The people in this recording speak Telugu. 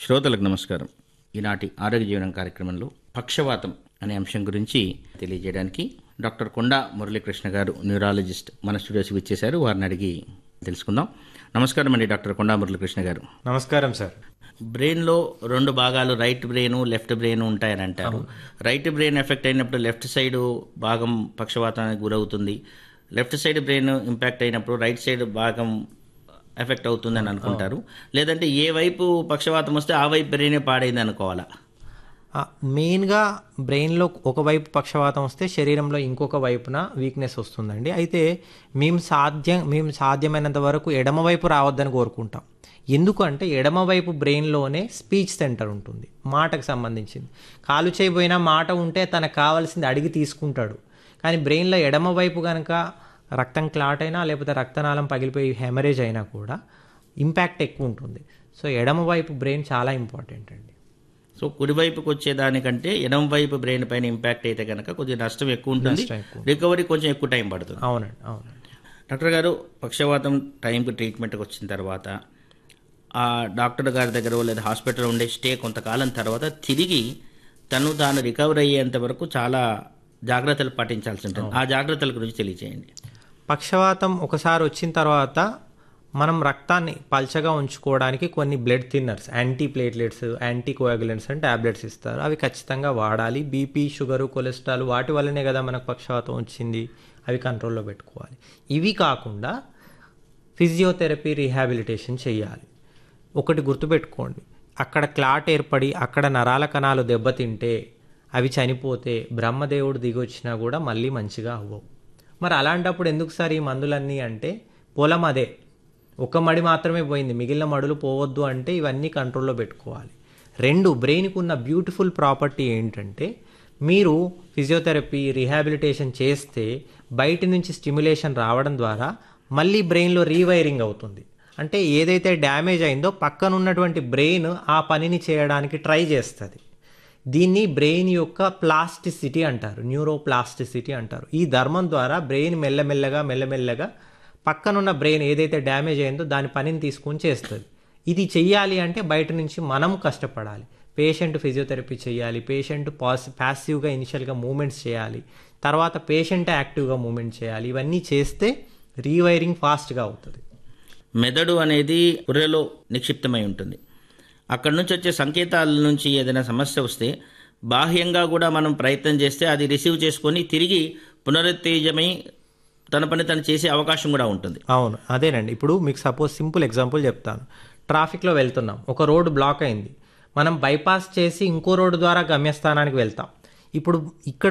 శ్రోతలకు నమస్కారం ఈనాటి ఆరోగ్య జీవనం కార్యక్రమంలో పక్షవాతం అనే అంశం గురించి తెలియజేయడానికి డాక్టర్ కొండా మురళీకృష్ణ గారు న్యూరాలజిస్ట్ మన స్టూడియోస్కి ఇచ్చేశారు వారిని అడిగి తెలుసుకుందాం నమస్కారం అండి డాక్టర్ కొండా మురళీకృష్ణ గారు నమస్కారం సార్ బ్రెయిన్లో రెండు భాగాలు రైట్ బ్రెయిన్ లెఫ్ట్ బ్రెయిన్ ఉంటాయని అంటారు రైట్ బ్రెయిన్ ఎఫెక్ట్ అయినప్పుడు లెఫ్ట్ సైడ్ భాగం పక్షవాతానికి గురవుతుంది లెఫ్ట్ సైడ్ బ్రెయిన్ ఇంపాక్ట్ అయినప్పుడు రైట్ సైడ్ భాగం ఎఫెక్ట్ అవుతుందని అనుకుంటారు లేదంటే ఏ వైపు పక్షవాతం వస్తే ఆ వైపు బ్రెయినే పాడైంది అనుకోవాలా ఆ, మెయిన్గా బ్రెయిన్లో ఒకవైపు పక్షవాతం వస్తే శరీరంలో ఇంకొక వైపున వీక్నెస్ వస్తుందండి అయితే మేము సాధ్యం మేము సాధ్యమైనంత వరకు ఎడమవైపు రావద్దని కోరుకుంటాం ఎందుకంటే ఎడమవైపు బ్రెయిన్లోనే స్పీచ్ సెంటర్ ఉంటుంది మాటకు సంబంధించింది కాలు చేయబోయినా మాట ఉంటే తనకు కావాల్సింది అడిగి తీసుకుంటాడు కానీ బ్రెయిన్లో ఎడమవైపు కనుక రక్తం క్లాట్ అయినా లేకపోతే రక్తనాళం పగిలిపోయి హెమరేజ్ అయినా కూడా ఇంపాక్ట్ ఎక్కువ ఉంటుంది సో ఎడమవైపు బ్రెయిన్ చాలా ఇంపార్టెంట్ అండి సో కుడివైపుకి వచ్చేదానికంటే ఎడం వైపు బ్రెయిన్ పైన ఇంపాక్ట్ అయితే కనుక కొద్దిగా నష్టం ఎక్కువ ఉంటుంది నష్టం ఎక్కువ. రికవరీ కొంచెం ఎక్కువ టైం పడుతుంది అవునండి అవునండి డాక్టర్ గారు పక్షవాతం టైంకి ట్రీట్మెంట్కి వచ్చిన తర్వాత ఆ డాక్టర్ గారి దగ్గర లేదా హాస్పిటల్లో ఉండే స్టే కొంతకాలం తర్వాత తిరిగి తను తాను రికవర్ అయ్యేంత వరకు చాలా జాగ్రత్తలు పాటించాల్సి ఉంటుంది ఆ జాగ్రత్తల గురించి తెలియజేయండి పక్షవాతం ఒకసారి వచ్చిన తర్వాత మనం రక్తాన్ని పల్చగా ఉంచుకోవడానికి కొన్ని blood thinners antiplatelets anticoagulants అని ట్యాబ్లెట్స్ ఇస్తారు అవి ఖచ్చితంగా వాడాలి బీపీ షుగరు కొలెస్ట్రాల్ వాటి వల్లనే కదా మనకు పక్షవాతం వచ్చింది అవి కంట్రోల్లో పెట్టుకోవాలి ఇవి కాకుండా ఫిజియోథెరపీ రీహాబిలిటేషన్ చేయాలి ఒకటి గుర్తుపెట్టుకోండి అక్కడ క్లాట్ ఏర్పడి అక్కడ నరాల కణాలు దెబ్బతింటే అవి చనిపోతే బ్రహ్మదేవుడు దిగొచ్చినా కూడా మళ్ళీ మంచిగా అవ్వవు మరి అలాంటప్పుడు ఎందుకు సార్ ఈ మందులన్నీ అంటే పొలం అదే ఒక మడి మాత్రమే పోయింది మిగిలిన మడులు పోవద్దు అంటే ఇవన్నీ కంట్రోల్లో పెట్టుకోవాలి రెండు బ్రెయిన్కి ఉన్న బ్యూటిఫుల్ ప్రాపర్టీ ఏంటంటే మీరు ఫిజియోథెరపీ రీహాబిలిటేషన్ చేస్తే బయట నుంచి స్టిమ్యులేషన్ రావడం ద్వారా మళ్ళీ బ్రెయిన్లో రీవైరింగ్ అవుతుంది అంటే ఏదైతే డ్యామేజ్ అయిందో పక్కన ఉన్నటువంటి బ్రెయిన్ ఆ పనిని చేయడానికి ట్రై చేస్తుంది దీన్ని బ్రెయిన్ యొక్క ప్లాస్టిసిటీ అంటారు న్యూరోప్లాస్టిసిటీ అంటారు ఈ ధర్మం ద్వారా బ్రెయిన్ మెల్లమెల్లగా మెల్లమెల్లగా పక్కనున్న బ్రెయిన్ ఏదైతే డ్యామేజ్ అయిందో దాని పనిని తీసుకొని చేస్తుంది ఇది చెయ్యాలి అంటే బయట నుంచి మనం కష్టపడాలి పేషెంట్ ఫిజియోథెరపీ చేయాలి పేషెంట్ పాస్ ప్యాసివ్గా ఇనిషియల్గా మూమెంట్స్ చేయాలి తర్వాత పేషెంట్ యాక్టివ్గా మూమెంట్ చేయాలి ఇవన్నీ చేస్తే రీవైరింగ్ ఫాస్ట్గా అవుతుంది మెదడు అనేది పుర్రెలో నిక్షిప్తమై ఉంటుంది అక్కడి నుంచి వచ్చే సంకేతాల నుంచి ఏదైనా సమస్య వస్తే బాహ్యంగా కూడా మనం ప్రయత్నం చేస్తే అది రిసీవ్ చేసుకొని తిరిగి పునరుత్తేజమై తన పని తను చేసే అవకాశం కూడా ఉంటుంది అవును అదేనండి ఇప్పుడు మీకు సపోజ్ సింపుల్ ఎగ్జాంపుల్ చెప్తాను ట్రాఫిక్లో వెళ్తున్నాం ఒక రోడ్డు బ్లాక్ అయింది మనం బైపాస్ చేసి ఇంకో రోడ్డు ద్వారా గమ్యస్థానానికి వెళ్తాం ఇప్పుడు ఇక్కడ